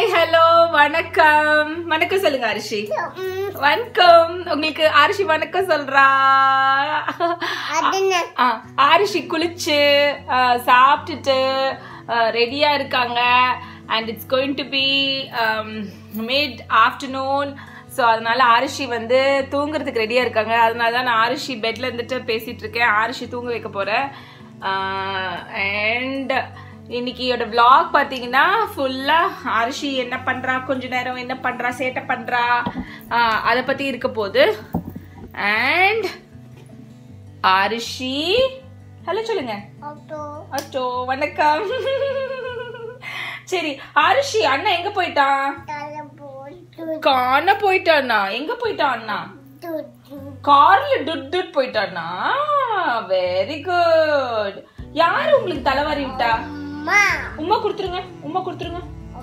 Hi hello வணக்கம் வணக்கம் சொல்லுங்க அரிஷி வணக்கம் உங்களுக்கு அரிஷி வணக்கம் சொல்றா ஆ, அரிஷி குளிச்சு ஆ, சாப்பிட்டுட்டு ரெடியா இருக்காங்க and it's going to be mid afternoon so அதனால ஆரிஷி வந்து தூங்குறதுக்கு ரெடியா இருக்காங்க அதனால தான் நான் ஆரிஷி பெட்ல இருந்துட்டு பேசிட்டு இருக்கேன் ஆரிஷி தூங்க வைக்க போறேன் அண்ட் இன்னைக்கியோட vlog பாத்தீங்கன்னா ஃபுல்லா அரிசி என்ன பண்றா கொஞ்ச நேரம் என்ன பண்றா சேட்டை பண்றா அதை பத்தி இருக்க போகுது அண்ட் அரிசி ஹலோ சொல்லுங்க அச்சோ வணக்கம் சரி அரிசி அண்ணா எங்க போயிட்டான் காண போயிட்டானா எங்க போயிட்டான் அண்ணா கார்ல டுட் டுட் போயிட்டானா வெரி குட் யாரு உங்களுக்கு தலைவாரி விட்டா உமா கொடுத்துருங்க உமா கொடுத்துருங்க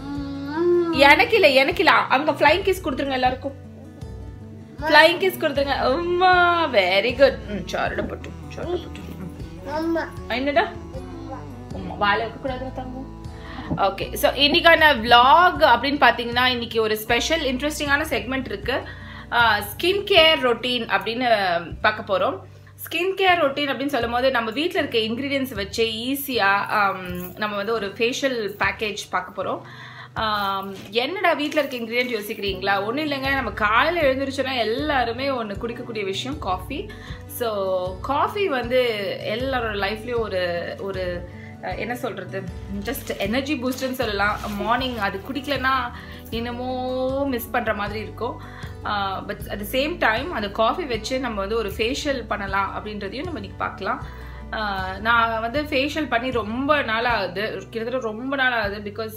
எனக்கு இல்ல எனக்கு இல்ல அங்க ஃப்ளைங் கிஸ் கொடுத்துருங்க எல்லாருக்கும் ஃப்ளைங் கிஸ் கொடுத்துருங்க உமா வெரி குட் சாரிட போட்டு சாரிட போட்டு ம். என்னடா உமா வாழை வைக்க கூடாது தங்கம் ஓகே ஸோ இன்னைக்கான vlog அப்படின்னு பார்த்தீங்கன்னா இன்னைக்கு ஒரு ஸ்பெஷல் இன்ட்ரெஸ்டிங்கான செக்மெண்ட் இருக்கு ஸ்கின் கேர் ரொட்டீன் அப்படின்னு பார்க்க போகிறோம் ஸ்கின் கேர் ரொட்டீன் அப்படின்னு சொல்லும் போது நம்ம வீட்டில் இருக்க இன்க்ரீடியன்ஸ் வச்சு ஈஸியாக நம்ம வந்து ஒரு ஃபேஷியல் பேக்கேஜ் பார்க்க போகிறோம் என்னடா வீட்டில் இருக்க இன்க்ரீடியன்ட் யோசிக்கிறீங்களா ஒன்றும் இல்லைங்க நம்ம காலையில் எழுந்திரிச்சோன்னா எல்லாருமே ஒன்று குடிக்கக்கூடிய விஷயம் காஃபி ஸோ காஃபி வந்து எல்லாரோட லைஃப்லேயும் ஒரு ஒரு அஹ், என்ன சொல்கிறது ஜஸ்ட் எனர்ஜி பூஸ்டர்னு சொல்லலாம் மார்னிங் அது குடிக்கலன்னா என்னமோ மிஸ் பண்ணுற மாதிரி இருக்கும் but at the same time அந்த காஃபி வச்சு நம்ம வந்து ஒரு ஃபேஷியல் பண்ணலாம் அப்படின்றதையும் நம்ம இன்னைக்கு பார்க்கலாம் ஆஹ் நான் வந்து ஃபேஷியல் பண்ணி ரொம்ப நாள் ஆகுது கிட்டத்தட்ட ரொம்ப நாள் ஆகுது பிகாஸ்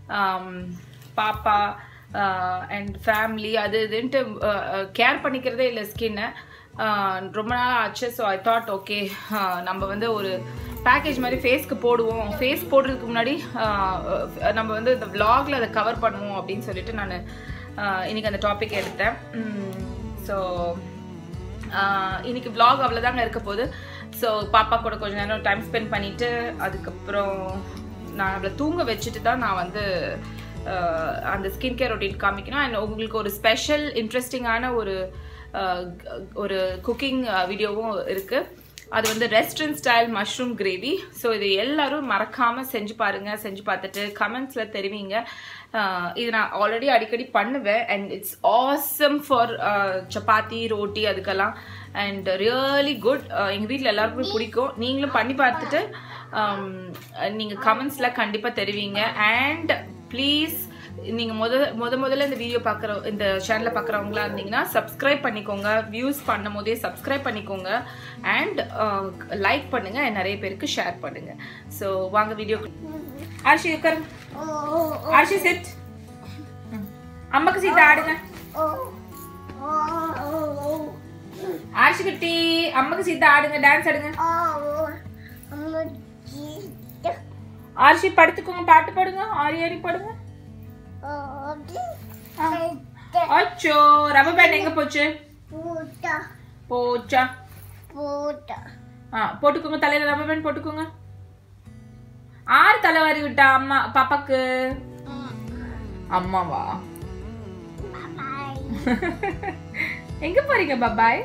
பாப்பா அண்ட் ஃபேமிலி அது இதுன்ட்டு கேர் பண்ணிக்கிறதே இல்லை ஸ்கின்னை ரொம்ப நாள் ஆச்சு ஸோ ஐ தாட் ஓகே நம்ம வந்து ஒரு பேக்கேஜ் மாதிரி ஃபேஸ்க்கு போடுவோம் ஃபேஸ் போடுறதுக்கு முன்னாடி ஆஹ் அஹ் நம்ம வந்து இந்த vlogல அதை கவர் பண்ணுவோம் அப்படின்னு சொல்லிட்டு நான் இன்னைக்கு அந்த டாபிக் எடுத்தேன் ஸோ இன்னைக்கு vlog அவ்வளோதாங்க இருக்க போகுது ஸோ பாப்பா கூட கொஞ்ச நேரம் டைம் ஸ்பெண்ட் பண்ணிட்டு அதுக்கப்புறம் நான் அவளை தூங்க வச்சுட்டு தான் நான் வந்து ஆஹ் அந்த ஸ்கின் கேர் ரொட்டீன் காமிக்கணும் அண்ட் உங்களுக்கு ஒரு ஸ்பெஷல் இன்ட்ரெஸ்டிங்கான ஒரு ஆஹ் ஒரு குக்கிங் வீடியோவும் இருக்கு அது வந்து restaurant style mushroom gravy so இது எல்லாரும் மறக்காம செஞ்சு பாருங்க செஞ்சு பார்த்துட்டு கமெண்ட்ஸ்ல தெரிவிங்க ஆஹ் இது நான் ஆல்ரெடி அடிக்கடி பண்ணுவேன் and it's awesome for chapati roti அதுக்கெல்லாம் அண்ட் ரியலி குட் எங்கள் வீட்டில் எல்லாருக்குமே பிடிக்கும் நீங்களும் பண்ணி பார்த்துட்டு ஆம், நீங்க கமெண்ட்ஸ்ல கண்டிப்பா தெரிவிங்க அண்ட் ப்ளீஸ் நீங்க முத முத முதல்ல இந்த வீடியோ பார்க்குற இந்த சேனலை பார்க்குறவங்களா இருந்தீங்கன்னா சப்ஸ்கிரைப் பண்ணிக்கோங்க வியூஸ் பண்ணும் போதே சப்ஸ்கிரைப் பண்ணிக்கோங்க அண்ட் லைக் பண்ணுங்க and நிறைய பேருக்கு ஷேர் பண்ணுங்க ஸோ வாங்க வீடியோ ஆர்ஷி உட்காருங்க ஆர்ஷி சிட் அம்மாக்கு சீட்டா ஆடுங்க ஆர்ஷி குட்டி அம்மாக்கு சீட்டா ஆடுங்க டான்ஸ் ஆடுங்க ஆர்ஷி படுத்துக்கோங்க பாட்டு பாடுங்க ஆரி ஆரி பாடுங்க அச்சோ ரப்பர் பேண்ட் எங்க போச்சு போச்சா ஆ போட்டுக்கோங்க தலையில ரப்பர் பேண்ட் போட்டுக்கோங்க ஆறு தலைவாரி விட்டா அம்மா பாப்பாக்கு அம்மாவா எங்க போறீங்க பாபாய்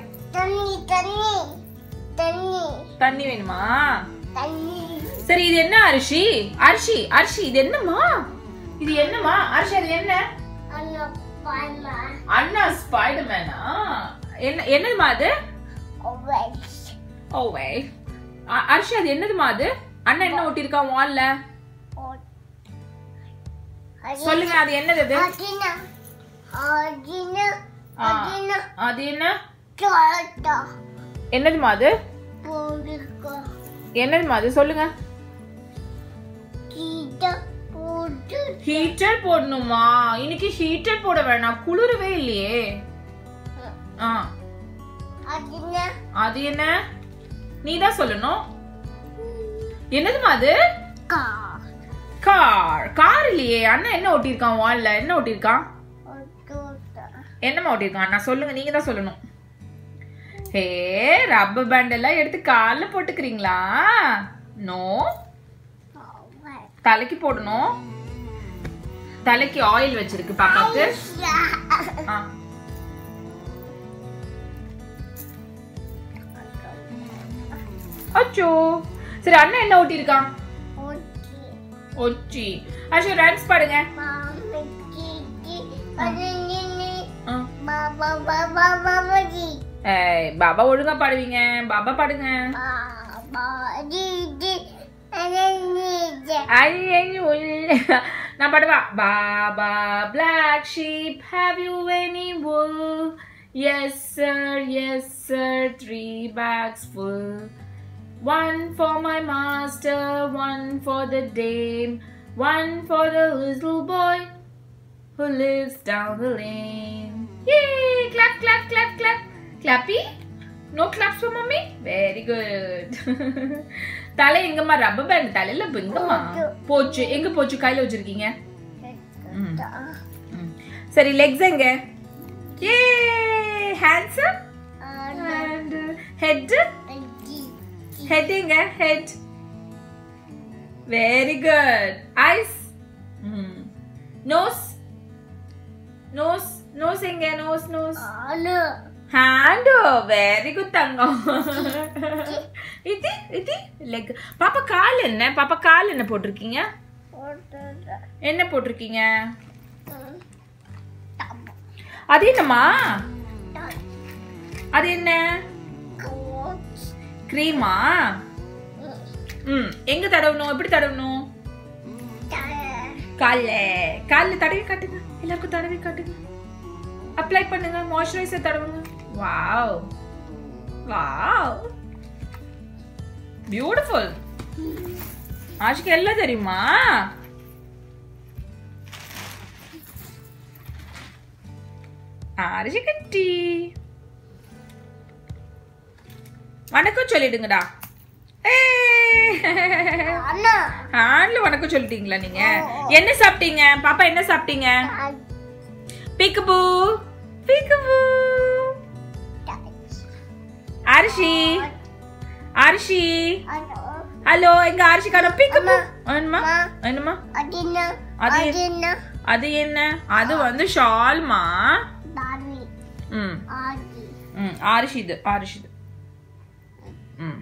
தண்ணி வேணுமா சரி இது என்ன அரிசி அரிசி அரிசி இது என்னம்மா இது என்னம்மா அரிசி அது என்ன அண்ணா ஸ்பைடர்மேனா என்ன என்னதுமா அது ஓவே அரிசி அது என்னதுமா அது அண்ணா என்ன ஒட்டியிருக்கான் வால்ல சொல்லுங்க அது என்னது அது ஆ, அது என்ன என்னதுமா அது என்னதுமா அது சொல்லுங்க ஹீட்டர் போடணுமா இன்னைக்கு ஹீட்டர் போட வேணாம் குளிரவே இல்லையே ஆ அது என்ன நீ தான் சொல்லணும் என்னதுமா அது கார் கார் இல்லையே அண்ணா என்ன ஒட்டியிருக்கான் வால்ல என்ன ஒட்டியிருக்கான் என்னம்மா ஒட்டியிருக்கான் அண்ணா சொல்லுங்க நீங்க தான் சொல்லணும் ஹே ரப்பர் பேண்ட் எல்லாம் எடுத்து கால்ல போட்டுக்கிறீங்களா நோ தலைக்கு போடணும் தலைக்கு ஆயில் வச்சிருக்கு பாப்பாக்கு ஆ. அச்சோ சரி அண்ணன் என்ன ஊட்டியிருக்கான் ஒச்சி அச்சோ டான்ஸ் பாடுங்க ஆ. ஏய் பாபா ஒழுங்கா பாடுவீங்க பாபா பாடுங்க ஐயையோ, உள்ள. நான் பாடுவா baa baa black sheep have you any wool yes sir yes sir three bags full one for my master one for the dame one for the little boy who lives down the lane. Yay! Clap, clap, clap, clap. Clappy? No claps for mommy? Very good. தலை எங்கம்மா rubber band தலையில இப்ப எங்கம்மா போச்சு எங்க போச்சு கையில வச்சிருக்கீங்க ம். ம். சரி லெக்ஸ் எங்க ஏ ஹேண்ட்ஸ் அண்ட் ஹெட் ஹெட் எங்க head very good eyes nose nose nose எங்க nose nose hand very good தங்கம் இது இது லெக் பாப்பா கால் என்ன பாப்பா கால் என்ன போட்டிருக்கீங்க என்ன போட்டிருக்கீங்க அது என்னம்மா அது என்ன க்ரீமா ம் எங்க தடவணும் எப்படி தடவணும் கால்ல கால்ல தடவி காட்டுங்க எல்லாருக்கும் தடவி காட்டுங்க அப்ளை பண்ணுங்க மாய்ஸ்சரைசர் தடவுங்க வாவ் வாவ் பியூட்டிஃபுல் ஆஷிக்கு எல்லாம் தெரியுமா ஆரிஷி கட்டி வணக்கம் சொல்லிடுங்கடா ஹேண்ட்ல வணக்கம் சொல்லிட்டீங்களா நீங்க என்ன சாப்பிட்டீங்க பாப்பா என்ன சாப்பிட்டீங்க பீக்கபூ பீக்கபூ அரிசி அரிசி ஹலோ எங்க அரிசி காணோம் பீக்கபூ என்னமா என்னமா அது அது என்ன அது வந்து ஷால்மா ம் ம் ஆரிஷி இது ஆரிஷி இது ம்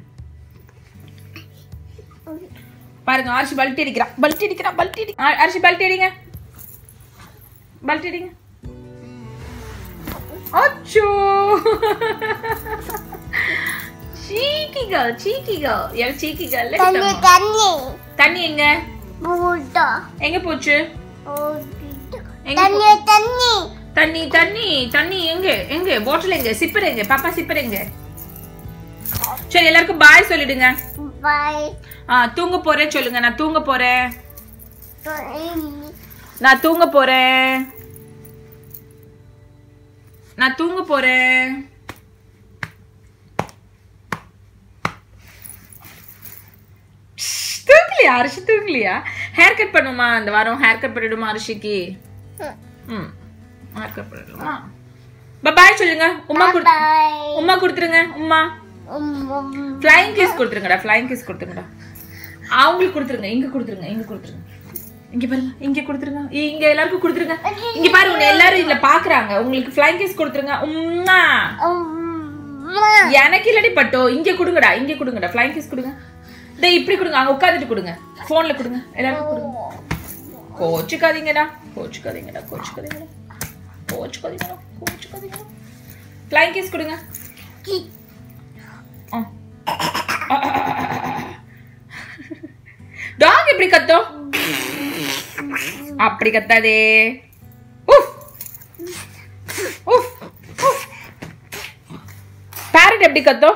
பாருங்க அரிசி பல்ட்டி அடிக்கிறா பல்ட்டி அடிக்கிறா பல்ட்டி அடி ஆ, அரிசி பல்ட்டி அடிங்க பல்ட்டி அடிங்க அச்சோ சீக்கி கேர்ள் சீக்கி கேர்ள் என் சீக்கி கேர்ள் தண்ணி எங்க எங்க போச்சு எங்க போ- தண்ணி தண்ணி தண்ணி எங்க எங்க பாட்டில் எங்க சிப்பர் எங்க பாப்பா சிப்பர் எங்க சரி எல்லாருக்கும் பாய் சொல்லிடுங்க ஆ தூங்க போறேன் சொல்லுங்க நான் தூங்க போறேன் நான் தூங்க போறேன் நான் தூங்க போறேன் ப்ஷ், தூங்கலையா அரிசி தூங்கலையா ஹேர் கட் பண்ணுமா இந்த வாரம் ஹேர் கட் பண்ணிடுமா அரிசிக்கு ம் ஹேர் கட் பண்ணிடுமா பாய் சொல்லுங்க உமா குடு உமா கொடுத்துருங்க உமா ஃப்ளைங் கிஸ் கொடுத்துருங்கடா ஃப்ளைங் கிஸ் கொடுத்துருங்கடா அவங்களுக்கு கொடுத்துருங்க இங்க கொடுத்துருங்க இங்க கொடுத்துருங்க இங்க பாருங்க இங்க கொடுத்துருங்க இங்க எல்லாருக்கும் கொடுத்துருங்க இங்க பாருங்க உன்னை எல்லாரும் இதுல பாக்குறாங்க உங்களுக்கு ஃப்ளைங் கிஸ் கொடுத்துருங்க உம்மா எனக்கு இல்லடி பட்டோ இங்க கொடுங்கடா இங்க கொடுங்கடா ஃப்ளைங் கிஸ் கொடுங்க டேய் இப்படி கொடுங்க அங்க உட்கார்ந்துட்டு கொடுங்க போன்ல கொடுங்க எல்லாருக்கும் கொடுங்க கோச்சுக்காதீங்கடா கோச்சுக்காதீங்கடா கோச்சுக்காதீங்கடா கோச்சுக்காதீங்கடா கோச்சுக்காதீங்கடா ஃப்ளைங் கிஸ் கொடுங்க டாக் எப்படி கத்தும் அப்படி கத்தாதே உஃப் உஃப் உஃப் பேரட் எப்படி கத்தும்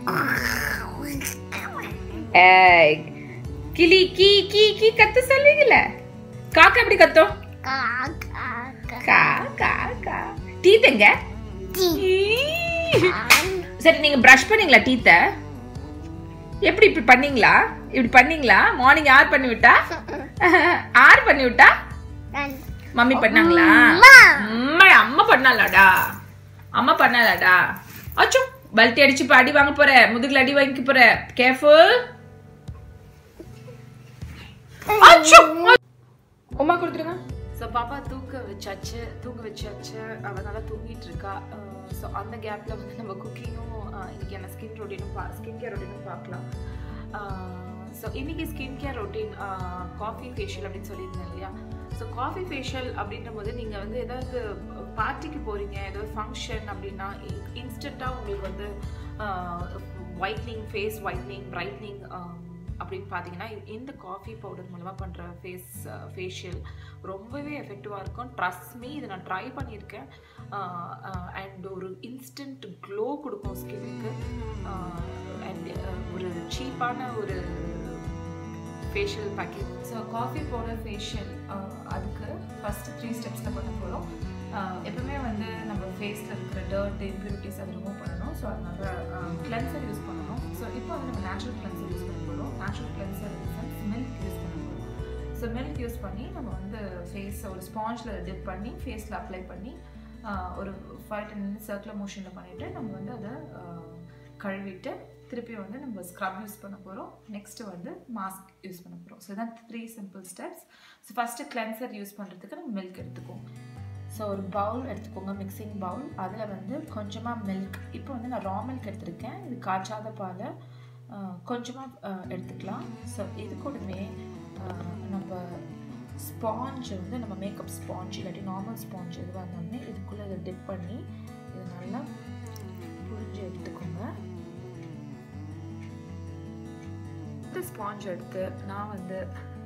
ஏய் கிளி கீ கீ கீ கத்து சொல்லுவீங்கல்ல காக்கா எப்படி கத்தும் கா கா கா டீத் எங்க ஈ. சரி நீங்க பிரஷ் பண்ணீங்களா டீத்த எப்படி இப்படி பண்ணீங்களா இப்படி பண்ணீங்களா மார்னிங் யார் பண்ணி விட்டா யார் பண்ணி விட்டா மம்மி பண்ணாங்களா அம்மா அம்மா பண்ணாலாடா அம்மா பண்ணாலாடா அச்சோ பல்ட்டி அடிச்சு இப்ப அடி வாங்க போற முதுகுல அடி வாங்கிக்க போற கேர்ஃபுல் அச்சோ உமா கொடுத்துருங்க ஸோ பாப்பா தூக்க வச்சாச்சு தூங்க வச்சாச்சு அவள் நல்லா தூங்கிட்டு இருக்கா ஸோ அந்த கேப்பில் வந்து நம்ம குக்கிங்கும் இன்னைக்கு என்ன ஸ்கின் ரொட்டீனும் பா ஸ்கின் கேர் ரொட்டீனும் பார்க்கலாம் ஸோ இன்னைக்கு skin care routine coffee facial அப்படின்னு சொல்லியிருந்தேன் இல்லையா ஸோ காஃபி ஃபேஷியல் அப்படின்ற போது நீங்கள் வந்து ஏதாவது பார்ட்டிக்கு போகிறீங்க ஏதாவது ஃபங்க்ஷன் அப்படின்னா இன்ஸ்டண்ட்டாக உங்களுக்கு வந்து ஒயிட்னிங் ஃபேஸ் ஒயிட்னிங் பிரைட்னிங் அப்படின்னு பார்த்தீங்கன்னா இந்த காஃபி பவுடர் மூலமாக பண்ணுற ஃபேஸ் ஃபேஷியல் ரொம்பவே எஃபெக்டிவாக இருக்கும் ட்ரஸ்ட் மீ இதை நான் ட்ரை பண்ணியிருக்கேன் அண்ட் ஒரு இன்ஸ்டன்ட் க்ளோ கொடுக்கும் ஸ்கின்னுக்கு அண்ட் ஒரு சீப்பான ஒரு facial package so coffee powder facial அதுக்கு ஃபஸ்ட்டு த்ரீ ஸ்டெப்ஸில் பண்ண போகிறோம் எப்பவுமே வந்து நம்ம ஃபேஸில் இருக்கிற டர்ட் இம்ப்யூரிட்டிஸ் அதை ரிமூவ் பண்ணணும் ஸோ அதனால கிளென்சர் யூஸ் பண்ணணும் ஸோ இப்போ வந்து நம்ம நேச்சுரல் கிளென்சர் யூஸ் பண்ண போகிறோம் natural cleanser sense milk use பண்ண போகிறோம் ஸோ மில்க் யூஸ் பண்ணி நம்ம வந்து ஃபேஸை ஒரு ஸ்பாஞ்சில் டிப் பண்ணி ஃபேஸில் அப்ளை பண்ணி ஒரு ஃபைவ் டென் மினிட்ஸ் சர்க்குலர் மோஷனில் பண்ணிவிட்டு நம்ம வந்து அதை கழுவிட்டு திருப்பி வந்து நம்ம ஸ்க்ரப் யூஸ் பண்ண போகிறோம் நெக்ஸ்ட்டு வந்து மாஸ்க் யூஸ் பண்ண போகிறோம் ஸோ இதான் three simple steps so first cleanser use பண்ணுறதுக்கு நம்ம மில்க் எடுத்துக்குவோம் ஸோ ஒரு பவுல் எடுத்துக்கோங்க மிக்சிங் பவுல் அதில் வந்து கொஞ்சமாக மில்க் இப்போ வந்து நான் ரா மில்க் எடுத்திருக்கேன் இது காய்ச்சாத பாலை கொஞ்சமாக எடுத்துக்கலாம் ஸோ இது கூடவே நம்ம ஸ்பாஞ்ச் வந்து நம்ம மேக்கப் ஸ்பாஞ்ச் இல்லாட்டி நார்மல் ஸ்பாஞ்ச் எதுவாக இருந்தாலுமே இதுக்குள்ளே இதை டிப் பண்ணி இதை நல்லா புழிஞ்சு எடுத்துக்கோங்க இந்த ஸ்பாஞ்ச் எடுத்து நான் வந்து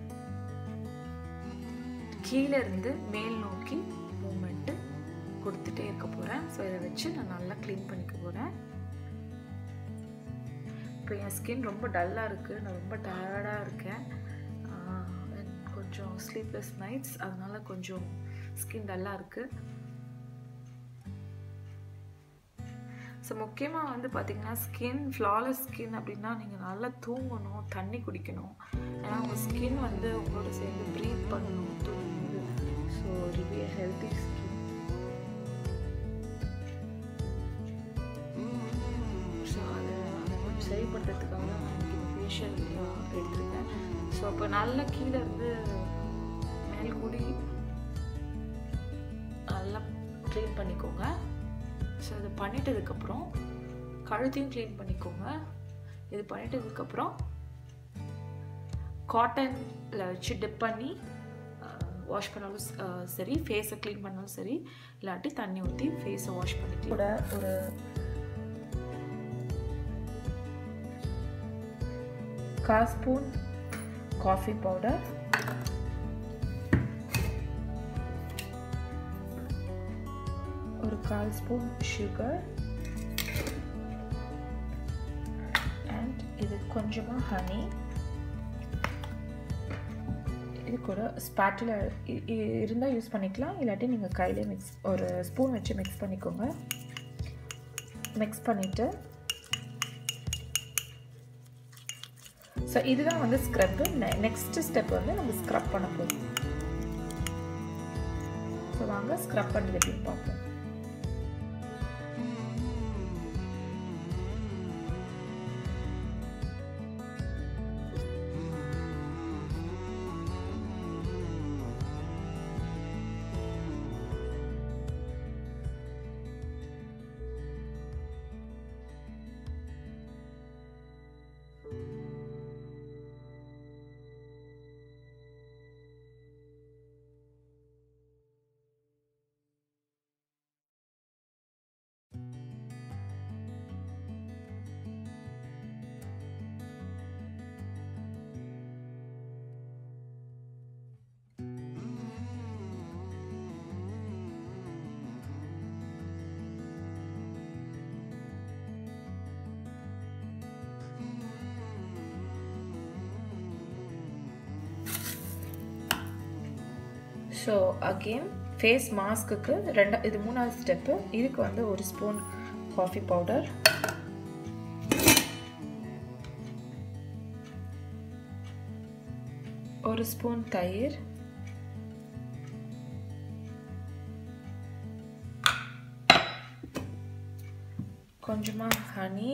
கீழே இருந்து மேல் நோக்கி மூமெண்ட்டு கொடுத்துட்டே இருக்க போகிறேன் ஸோ இதை வச்சு நான் நல்லா க்ளீன் பண்ணிக்க போகிறேன் இப்போ என் ஸ்கின் ரொம்ப டல்லாக இருக்குது நான் ரொம்ப டயர்டாக இருக்கேன் கொஞ்சம் ஸ்லீப்லெஸ் நைட்ஸ் அதனால கொஞ்சம் ஸ்கின் டல்லாக இருக்குது ஸோ முக்கியமாக வந்து பார்த்திங்கன்னா ஸ்கின் ஃப்ளாலஸ் ஸ்கின் அப்படின்னா நீங்கள் நல்லா தூங்கணும் தண்ணி குடிக்கணும் ஏன்னா உங்கள் ஸ்கின் வந்து உங்களோட சேர்ந்து ப்ரீத் பண்ணணும் தூங்கும்போது ஸோ ரிவி ஹெல்த்தி ஸ்கின் ஸோ அதை அதை கொஞ்சம் சரிப்படுறதுக்காக தான் நான் இந்த ஃபேஷியல் எடுத்திருக்கேன் ஸோ அப்போ நல்லா கீழே இருந்து மேல் கூடி நல்லா க்ளீன் பண்ணிக்கோங்க ஸோ இது பண்ணிட்டதுக்கப்புறம் கழுத்தையும் க்ளீன் பண்ணிக்கோங்க இது பண்ணிட்டதுக்கப்புறம் காட்டனில் வச்சு டிப் பண்ணி வாஷ் பண்ணாலும் சரி ஃபேஸை க்ளீன் பண்ணாலும் சரி இல்லாட்டி தண்ணி ஊற்றி ஃபேஸை வாஷ் பண்ணிட்டு கூட ஒரு கால் ஸ்பூன் காஃபி பவுடர் ஒரு கால் ஸ்பூன் சுகர் அண்ட் இது கொஞ்சமாக ஹனி இது கூட ஸ்பேட்டில் இருந்தால் யூஸ் பண்ணிக்கலாம் இல்லாட்டி நீங்கள் கையிலே மிக்ஸ் ஒரு ஸ்பூன் வச்சு மிக்ஸ் பண்ணிக்கோங்க மிக்ஸ் பண்ணிவிட்டு ஸோ இதுதான் வந்து ஸ்க்ரப்பு நெக்ஸ்ட் ஸ்டெப் வந்து நம்ம ஸ்க்ரப் பண்ண போகிறோம் ஸோ வாங்க ஸ்க்ரப் பண்ணுறது எப்படின்னு பார்ப்போம் ஸோ அகெயின் ஃபேஸ் மாஸ்க்குக்கு ரெண்டா இது மூணாவது ஸ்டெப்பு இதுக்கு வந்து ஒரு ஸ்பூன் காஃபி பவுடர் ஒரு ஸ்பூன் தயிர் கொஞ்சமாக honey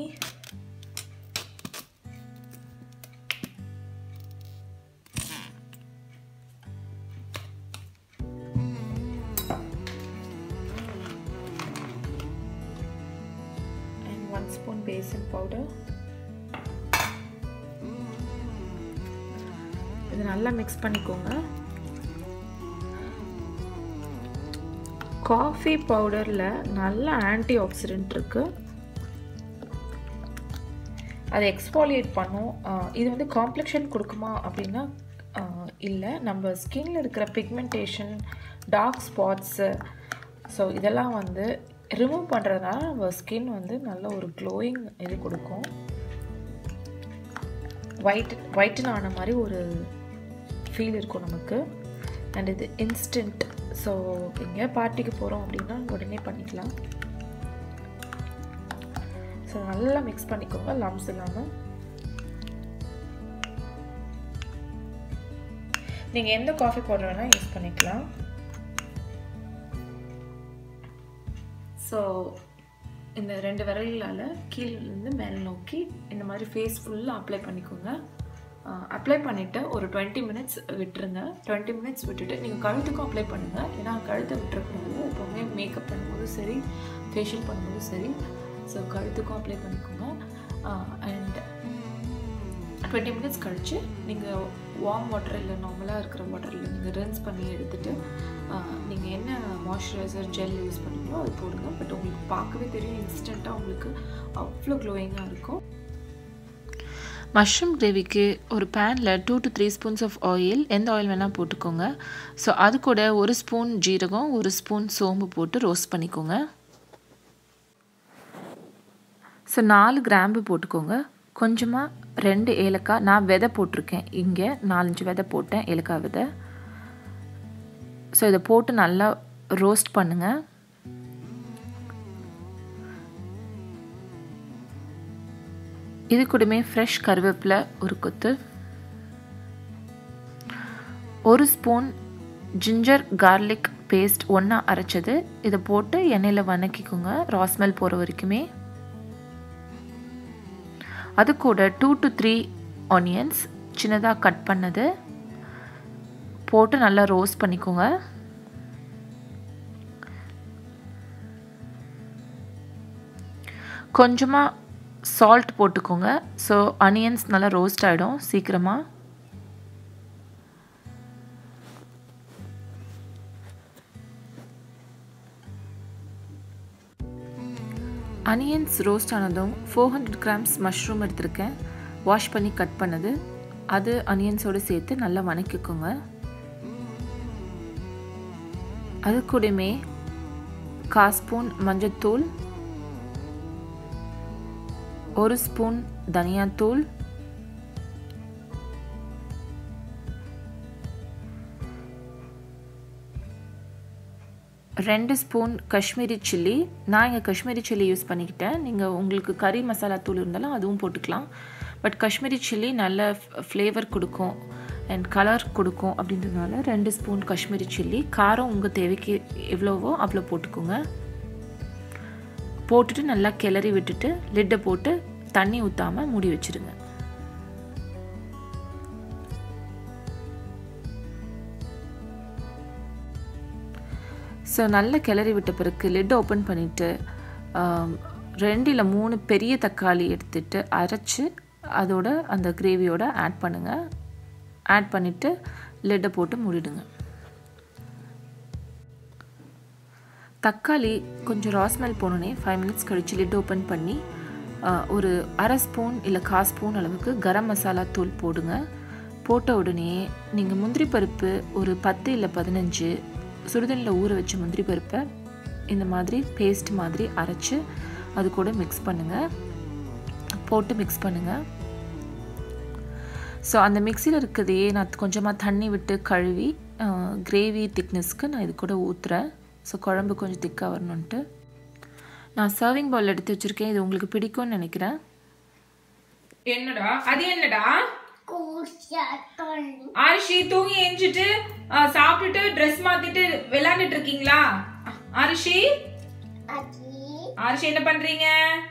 one spoon besan powder இது நல்லா மிக்ஸ் பண்ணிக்கோங்க காஃபி பவுடரில் நல்ல ஆன்டி ஆக்சிடென்ட் இருக்குது அதை எக்ஸ்பாலியேட் பண்ணும் இது வந்து காம்ப்ளெக்ஷன் கொடுக்குமா அப்படின்னா இல்லை நம்ம ஸ்கின்ல இருக்கிற பிக்மெண்டேஷன் டார்க் ஸ்பாட்ஸு ஸோ இதெல்லாம் வந்து ரிமூவ் பண்ணுறதுனால நம்ம ஸ்கின் வந்து நல்ல ஒரு க்ளோயிங் இது கொடுக்கும் ஒயிட் ஒயிட்டன் ஆன மாதிரி ஒரு ஃபீல் இருக்கும் நமக்கு அண்ட் இது இன்ஸ்டன்ட் ஸோ எங்கேயா பார்ட்டிக்கு போகிறோம் அப்படின்னா உடனே பண்ணிக்கலாம் ஸோ நல்லா மிக்ஸ் பண்ணிக்கோங்க லம்ஸ் இல்லாமல் நீங்கள் எந்த காஃபி பவுடர் வேணால் யூஸ் பண்ணிக்கலாம் ஸோ இந்த ரெண்டு விரலால் கீழேருந்து மேலே நோக்கி இந்த மாதிரி ஃபேஸ் ஃபுல்லாக அப்ளை பண்ணிக்கோங்க அப்ளை பண்ணிவிட்டு ஒரு டுவெண்ட்டி மினிட்ஸ் விட்டுருங்க டுவெண்ட்டி மினிட்ஸ் விட்டுட்டு நீங்கள் கழுத்துக்கும் அப்ளை பண்ணுங்கள் ஏன்னா கழுத்தை விட்டுறக்கூடாது எப்போவுமே மேக்கப் பண்ணும்போதும் சரி ஃபேஷியல் பண்ணும்போதும் சரி ஸோ கழுத்துக்கும் அப்ளை பண்ணிக்கோங்க அண்ட் டுவெண்ட்டி மினிட்ஸ் கழித்து நீங்கள் வார்ம் வாட்டர் இல்லை நார்மலாக இருக்கிற வாட்டரில் நீங்கள் ரின்ஸ் பண்ணி எடுத்துகிட்டு நீங்கள் என்ன மாய்ஸ்சரைசர் ஜெல் யூஸ் பண்ணுறீங்களோ அது போடுங்க பட் உங்களுக்கு பார்க்கவே தெரியும் இன்ஸ்டண்ட்டாக உங்களுக்கு அவ்வளோ க்ளோயிங்காக இருக்கும் மஷ்ரூம் கிரேவிக்கு ஒரு பேனில் two to three spoons of oil எந்த ஆயில் வேணால் போட்டுக்கோங்க ஸோ அது கூட ஒரு ஸ்பூன் ஜீரகம் ஒரு ஸ்பூன் சோம்பு போட்டு ரோஸ்ட் பண்ணிக்கோங்க ஸோ நாலு கிராம்பு போட்டுக்கோங்க கொஞ்சமாக ரெண்டு ஏலக்காய் நான் விதை போட்டிருக்கேன் இங்கே நாலஞ்சு விதை போட்டேன் ஏலக்காய் விதை ஸோ இதை போட்டு நல்லா ரோஸ்ட் பண்ணுங்கள் இது கூடமே ஃப்ரெஷ் கருவேப்பிலை ஒரு கொத்து ஒரு ஸ்பூன் ஜிஞ்சர் கார்லிக் பேஸ்ட் ஒன்றா அரைச்சது இதை போட்டு எண்ணெயில் வணக்கிக்கோங்க ராஸ்மெல் போகிற வரைக்குமே அது கூட டூ டு த்ரீ ஆனியன்ஸ் சின்னதாக கட் பண்ணது போட்டு நல்லா ரோஸ்ட் பண்ணிக்கோங்க கொஞ்சமாக சால்ட் போட்டுக்கோங்க ஸோ அனியன்ஸ் நல்லா ரோஸ்ட் ஆகிடும் சீக்கிரமாக அனியன்ஸ் ரோஸ்ட் ஆனதும் ஃபோர் ஹண்ட்ரட் கிராம்ஸ் மஷ்ரூம் எடுத்திருக்கேன் வாஷ் பண்ணி கட் பண்ணது அது அனியன்ஸோடு சேர்த்து நல்லா வணக்கிக்கோங்க அது கூடமே கா ஸ்பூன் மஞ்சத்தூள் ஒரு ஸ்பூன் தனியாத்தூள் ரெண்டு ஸ்பூன் காஷ்மீரி சில்லி நான் இங்கே காஷ்மீரி சில்லி யூஸ் பண்ணிக்கிட்டேன் நீங்கள் உங்களுக்கு கறி மசாலா தூள் இருந்தாலும் அதுவும் போட்டுக்கலாம் பட் காஷ்மீரி சில்லி நல்ல ஃப்ளேவர் கொடுக்கும் அண்ட் கலர் கொடுக்கும் அப்படின்றதுனால ரெண்டு ஸ்பூன் காஷ்மீரி சில்லி காரம் உங்கள் தேவைக்கு எவ்வளவோ அவ்வளோ போட்டுக்கோங்க போட்டுட்டு நல்லா கிளறி விட்டுட்டு லிட்டை போட்டு தண்ணி ஊற்றாமல் மூடி வச்சுருங்க ஸோ நல்லா கிளறி விட்ட பிறகு லிட் ஓப்பன் பண்ணிவிட்டு ரெண்டு இல்லை மூணு பெரிய தக்காளி எடுத்துட்டு அரைச்சி அதோட அந்த கிரேவியோட ஆட் பண்ணுங்கள் ஆட் பண்ணிவிட்டு லிட்டை போட்டு மூடிடுங்க தக்காளி கொஞ்சம் ராஸ்மெல் போனோடனே ஃபைவ் மினிட்ஸ் கழித்து லிட் ஓப்பன் பண்ணி ஒரு அரை ஸ்பூன் இல்லை கா ஸ்பூன் அளவுக்கு கரம் மசாலா தூள் போடுங்க போட்ட உடனே நீங்கள் முந்திரி பருப்பு ஒரு பத்து இல்லை பதினஞ்சு சுடுதண்ணில் ஊற வச்ச முந்திரி பருப்பை இந்த மாதிரி பேஸ்ட் மாதிரி அரைச்சி அது கூட மிக்ஸ் பண்ணுங்கள் போட்டு மிக்ஸ் பண்ணுங்கள் ஸோ அந்த மிக்சியில் இருக்கிறதையே நான் கொஞ்சமாக தண்ணி விட்டு கழுவி கிரேவி திக்னஸ்க்கு நான் இது கூட ஊற்றுறேன் ஸோ குழம்பு கொஞ்சம் திக்காக வரணுன்ட்டு நான் சர்விங் பவுல் எடுத்து வச்சுருக்கேன் இது உங்களுக்கு பிடிக்கும்னு நினைக்கிறேன் என்னடா அது என்னடா ஆரிஷி தூங்கி எஞ்சிட்டு சாப்பிட்டுட்டு ட்ரெஸ் மாத்திட்டு விளையாண்டுட்டு இருக்கீங்களா ஆரிஷி ஆரிஷி என்ன பண்றீங்க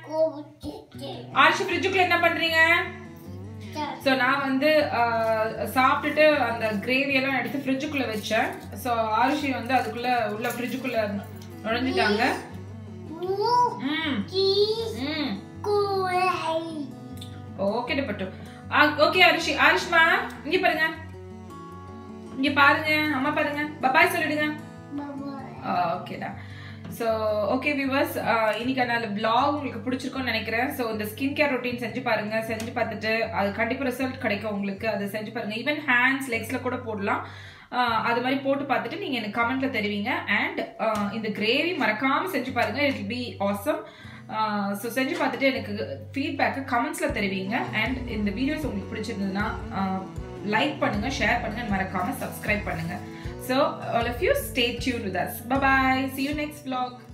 ஆரிஷி ஃப்ரிட்ஜுக்குள்ள என்ன பண்றீங்க ஸோ நான் வந்து சாப்பிட்டுட்டு அந்த கிரேவி எல்லாம் எடுத்து ஃப்ரிட்ஜுக்குள்ள வச்சேன் ஸோ ஆரிஷி வந்து அதுக்குள்ள உள்ள ஃப்ரிட்ஜுக்குள்ள நுழைஞ்சிட்டாங்க ம் ம் ஓகே பட்டு ஓகே அரிஷி ஆரிஷ்மா இங்க பாருங்க இங்க பாருங்க அம்மா பாருங்க பபாய் சொல்லிடுங்க ஓகேடா ஸோ ஓகே வியூவர்ஸ் இன்னைக்கான vlog உங்களுக்கு பிடிச்சிருக்கும்னு நினைக்கிறேன் ஸோ இந்த ஸ்கின் கேர் ரொட்டீன் செஞ்சு பாருங்க செஞ்சு பார்த்துட்டு அது கண்டிப்பாக ரிசல்ட் கிடைக்கும் உங்களுக்கு அது செஞ்சு பாருங்க ஈவன் ஹேண்ட்ஸ் லெக்ஸ்ல கூட போடலாம் ஆஹ் அது மாதிரி போட்டு பார்த்துட்டு நீங்க எனக்கு கமெண்ட்ல தெரிவிங்க அண்ட் இந்த கிரேவி மறக்காம செஞ்சு பாருங்க இட் பி ஆசம் ஸோ செஞ்சு பார்த்துட்டு எனக்கு ஃபீட்பேக்கு கமெண்ட்ஸ்ல தெரிவிங்க அண்ட் இந்த வீடியோஸ் உங்களுக்கு பிடிச்சிருந்ததுன்னா லைக் பண்ணுங்க ஷேர் பண்ணுங்க மறக்காம சப்ஸ்கிரைப் பண்ணுங்க so all of you stay tuned with us bye bye see you next vlog